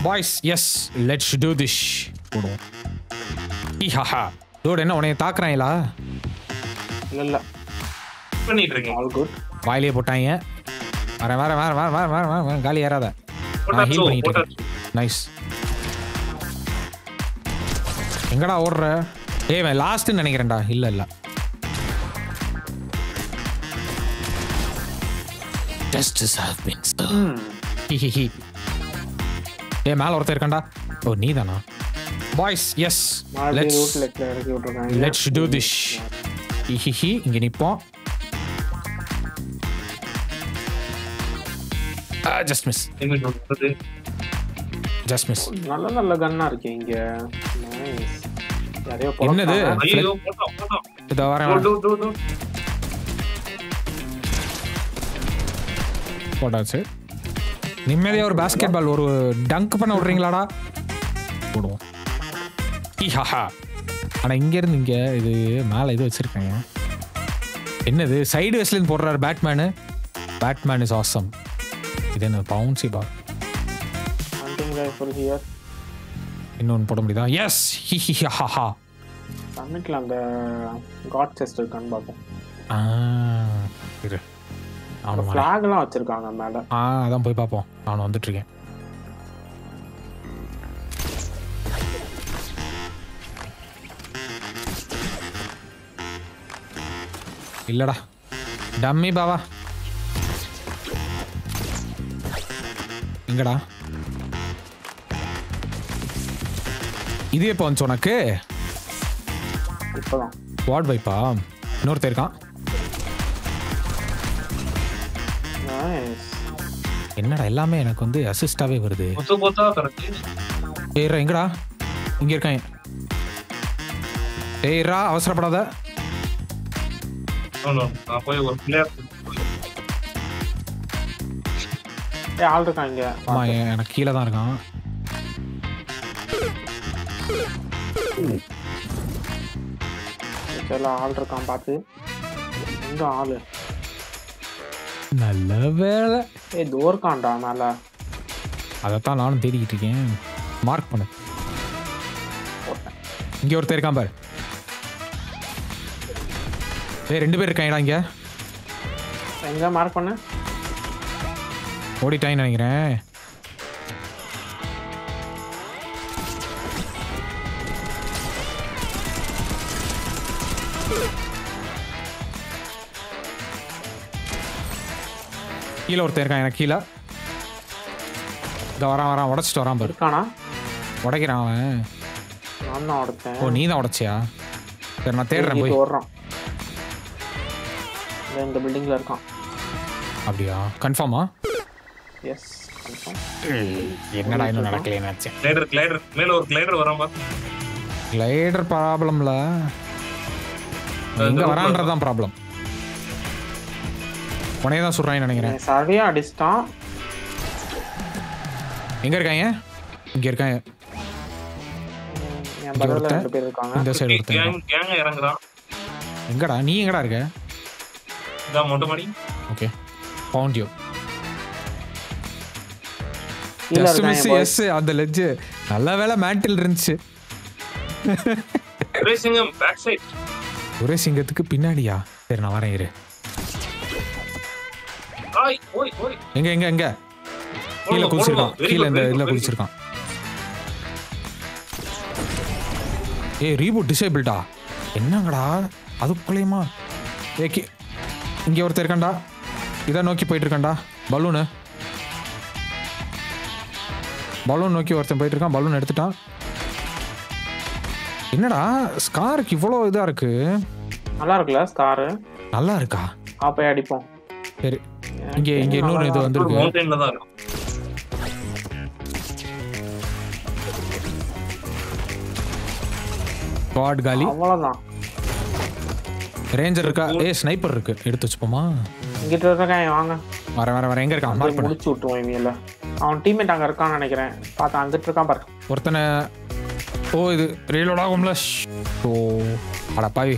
Boys yes let's do this போடுவோம் ஈ haha டோடு என்ன உனைய தாக்குறாங்களா இல்ல இல்ல பண்ணிட்டு இருக்கேன் ஆல் குட் வாயிலே போட்டாங்க வரேன் வரேன் வரேன் வரேன் வரேன் வரேன் வரேன் வரேன் காலி ஏறாத நான் போட்டாச்சு ஹீல் பண்ணிட்டு போட்டாச்சு இருக்கேன் நைஸ் எங்கடா ஓடுற ஏய் இவன் லாஸ்ட்னு நினைக்கிறேன்டா இல்ல இல்ல Justice have been served. ஹி ஹி ஹி ஏ மேல ஒருத்தர் இருக்கான்டா ஓ நீ தானா பாய்ஸ் எஸ் மறுபடியும் லெட்ஸ் ரூட் லெட்ல இறக்கி விட்டுருக்காங்க லெட்ஸ் டூ திஸ் ஹி ஹி ஹி இங்க நிப்போம் ஜஸ்ட் மிஸ் எங்க சொல்றது ஜஸ்ட் மிஸ் நல்ல நல்ல கன்னா இருக்கு இங்க Nice. யாரையோ என்னது? பொழப்பாங்க. ஐயோ போட்டோம் போட்டோம் இதோ வரேன் டூ, வரேன். டூ, டூ, டூ. போட்டாச்சு நிம்மதியா ஒரு பாஸ்கெட் பால் ஒரு டங்க் பண்ண விடுறீங்களாடா போடுவோம் ஹி ஹாஹா ஆனா இங்க இருந்து இங்க இது மேல இது வச்சிருக்காங்க என்னது சைடு வெஸ்லின் போடுறாரு பேட்மேனு பேட்மேன் இஸ் ஆசம் இது என்ன bouncy ball Hunting rifle here. இன்னொன்று போட முடியுதா எஸ் ஹி ஹி ஹா ஹா சம்மிட்ல அந்த காட் செஸ்ட் இருக்கான்னு பார்ப்போம் ஆ இரு அவனு வரேன். ஃபிளாக் எல்லாம் வச்சிருக்காங்க மேல ஆ அதான் போய் பார்ப்போம் அவன் வந்துட்டு இருக்கேன் இல்லடா டம்மி பாவா எங்கடா இது எப்போ வந்துச்சு உனக்கு இப்பதான் வார்ட் வைப்பா இன்னொருத்தர் இருக்கான் நைஸ் என்னடா எல்லாமே எனக்கு வந்து அசிஸ்டாவே வருது கொத்து கொத்தா கரெக்ட் ஏய்ரா எங்கடா இங்க இருக்கான் ஏய்ரா அவசரப்படாத நான் போய் ஒரு பிளேயர் ஏ ஆள் இருக்கான் இங்க ஆமா எ- எனக்கு கீழே தான் இருக்கான் எல்லாம் ஆள் இருக்கான் பார்த்து எங்க ஆளு நல்ல வேலை ஏ தோர்க்கான்டா மேல அதைத்தான் நானும் தேடிக்கிட்டு இருக்கேன் மார்க் பண்ணு போட்டேன் இங்க ஒருத்தர் இருக்கான் பாரு ஏய் ரெண்டு பேர் இருக்காங்கடா இங்க எங்க மார்க் பண்ணு ஓடிட்டாங்கன்னு நினைக்கிறேன் கீழே ஒருத்தன் இருக்கான் எனக்கு கீழே இந்த வரான் வரான் உடச்சிட்டு வரான் பாரு இருக்கானா உடைக்கிறான் அவன் நான் தான் உடைச்சேன் ஓ நீ தான் உடைச்சியா சரி நான் தேடுறேன் போய் இங்க ஓடுறான் இந்த இந்த பில்டிங்ல இருக்கான் அப்படியா கன்ஃபார்மா எஸ் கன்ஃபார்ம் என்னடா இன்னும் நடக்கலையே நினச்சேன் கிளைடர் கிளைடர் மேல ஒரு கிளைடர் வரான் பாத்து கிளைடர் ப்ராப்ளம்ல எங்க வரான்றதுதான் ப்ராப்ளம் உனையே தான் சொல்றாங்கன்னு நினைக்கிறேன் சரியா அடிச்சிட்டான் எங்க இருக்காங்க இங்க இருக்காங்க உம், என் பக்கத்துல ஒருத்தன். ரெண்டு பேர் இருக்காங்க இந்த சைடு ஒருத்தன் கேங் இருக்கான். கேங்க இறங்குறான் எங்கடா நீ எங்கடா இருக்க இதான் மொட்டை மாடி ஓகே பவுண்ட் யூ கீழே ஜஸ்ட் இருக்கான் மிஸ் என் boys. எஸ் அந்த லெட்ஜ் நல்ல வேளை மேட்டில் இருந்துச்சு ரேசிங்கம் பேக் சைட் ஒரே சிங்கத்துக்கு பின்னாடியா சரி நான் வரேன் இரு ஆய் ஓய் ஓய் எங்க எங்க எங்க கீழே போடுங்க, குதிச்சிருக்கான் போடுங்க. Very கீழே good, இந்த very good, இதுல very good. குதிச்சிருக்கான் ஏய் ரீபூட் டிசேபிள்டா என்னங்கடா அதுக்குள்ளேயுமா ஏ கி இங்கே ஒருத்தர் இருக்கான்டா இதை நோக்கி போயிட்டு இருக்கான்டா பலூனு பலூன் நோக்கி ஒருத்தன் போயிட்டு இருக்கான் பலூன் எடுத்துட்டான் என்னடா ஸ்காருக்கு இவ்வளோ இதாக இருக்கு நல்லா இருக்குல்ல ஸ்காரு நல்லா இருக்கா போய் அடிப்போம் சரி இங்கே இங்கே இன்னொரு இது வந்திருக்கு மவுண்டன்ல தான் இருக்கும் ஸ்குவாட் காலி அவ்வளவுதான் ரேஞ்சர் இருக்கா ஏ ஸ்னைப்பர் இருக்கு எடுத்து வச்சுப்போமா இங்கிட்ட இருக்கான் வாங்க வர வர வர எங்க இருக்கான் போய் மார்க் பண்ணு முடிச்சு விட்டுருவோம் இவங்கள அவன் டீம்மேட் அங்க இருக்கான்னு நினைக்கிறேன் பார்த்தா அங்கிட்டு இருக்கான் பாரு ஒருத்தனை ஓ இது ரீலோட் ஆகும்ல ஓ அட பாவி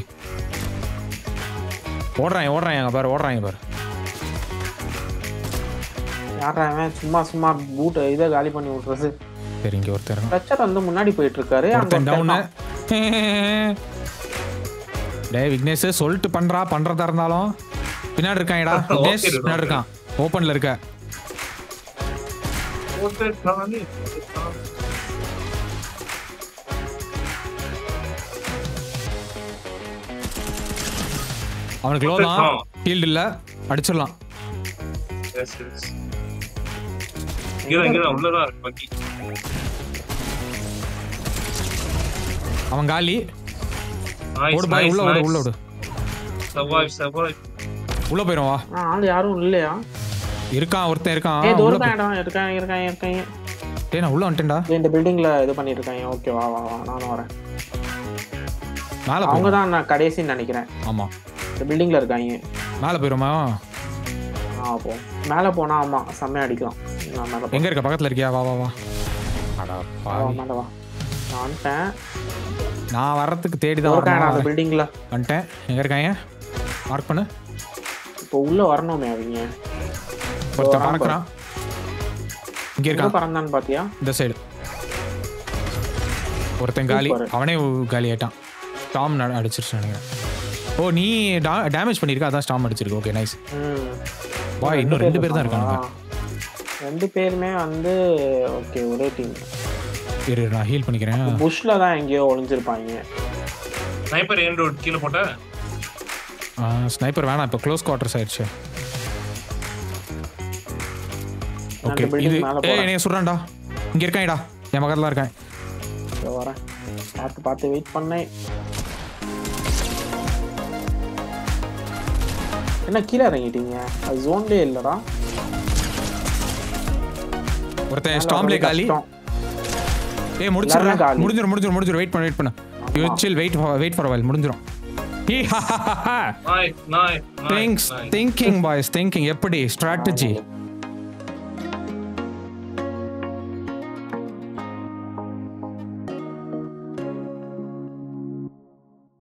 ஓடுறான் ஓடுறான் எங்க பாரு ஓடுறாங்க பாரு யாரா அவன் சும்மா சும்மா பூட்டை இதை காலி பண்ணி விட்றது சரி இங்க ஒருத்தர் இருக்கான். ஸ்ட்ரெச்சர் வந்து முன்னாடி போயிட்டு இருக்காரு அங்க ஒருத்தன் ஒருத்தன் டவுனு இருக்கான். டேய் விக்னேஷ் சொல்லிட்டு பண்றா பண்றதா இருந்தாலும் பின்னாடி இருக்கான்டா விக்னேஷ் Okay, பின்னாடி இருக்கான் ஓப்பன்ல இருக்க ஒருத்தர் காணி. அவனுக்கு லோ தான் ஒருத்தன் ஹீல்டு இல்ல அடிச்சிடலாம் Yes, yes. இங்கதான் இங்கதான் உள்ளதான் இருக்கு பக்கி அவன் காலி Nice, ஓடு பாய் nice, உள்ள ஓடு nice. உள்ள ஓடு Survive, survive. உள்ள போயிரும் வா ஆ, ஆள் யாரும் இல்லையா இருக்கான் ஒருத்தன் இருக்கான் ஏ உள்ள தூரம் போய்- இடம் இருக்காங்க இருக்காங்க இருக்காங்க டேய் நான் உள்ள வந்துட்டேன்டா ஏய், இந்த பில்டிங்ல இது பண்ணிட்டு இருக்காங்க ஓகே வா வா வா நானும் வரேன் மேல அவங்க போயிரும் தான் நான் கடைசின்னு நினைக்கிறேன் ஆமா இந்த பில்டிங்ல இருக்காங்க மேல போயிருமா ஆ போ மேலே போனா ஆமா செம்மையா அடிக்கலாம் நான் மேலே போ எங்க இருக்க பக்கத்துல இருக்கியா வா வா வா அடா வா, பாவி மேலே வா நான் வந்துட்டேன் நான் வர்றதுக்கு தேடி தான் இருக்காங்க அந்த வரணும். பில்டிங்ல வந்துட்டேன் எங்க இருக்காங்க மார்க் பண்ணு இப்போ உள்ள வரணுமே அவங்க ஒருத்தன் வரான் பறக்குறான் இங்க எங்க இருக்கான் பறந்தான்னு பாத்தியா இந்த சைடு ஒருத்தன் காலி Super. அவனே காலி ஆயிட்டான் ஸ்டாம் அடிச்சிருச்சு நினைக்கிறேன் ஓ நீ டேமேஜ் பண்ணிருக்க அதான் ஸ்டாம் அடிச்சிருக்கு ஓகே நைஸ் ம் வா இன்னும் ரெண்டு பேர் தான் இருக்காங்க ஆ. ரெண்டு பேருமே வந்து ஓகே ஒரே டீம் இரு இரு, நான் ஹீல் பண்ணிக்கிறேன் புஷ்ல தான் எங்கேயோ ஒளிஞ்சிருப்பாங்க Sniper end road கீழே போட்ட ஸ்னைப்பர் வேணாம் இப்போ க்ளோஸ் குவார்டர்ஸ் ஆயிடுச்சு நான் ஓகே அந்த building இது மேல ஏய் போறேன். என்னைய சொல்றான்டா இங்க இருக்கான்டா என் பக்கத்துல இருக்கேன் இதோ வரேன் பார்த்து பார்த்து வெயிட் பண்ணேன் என்ன கீழே இறங்கிட்டீங்க அது ஜோன்லயே இல்லடா ஒருத்தன் ஸ்டாம்லே காலி கஷ்டம். ஏய் முடிச்சிடுறா எல்லாருமே காலி. முடிஞ்சிரும் முடிஞ்சிரும் முடிஞ்சிரும் வெயிட் பண்ணு வெயிட் பண்ணு you chill wait wait for while முடிஞ்சிரும் Nice, nice, nice, things nice. Thinking boys thinking எப்படி ஸ்ட்ராட்டஜி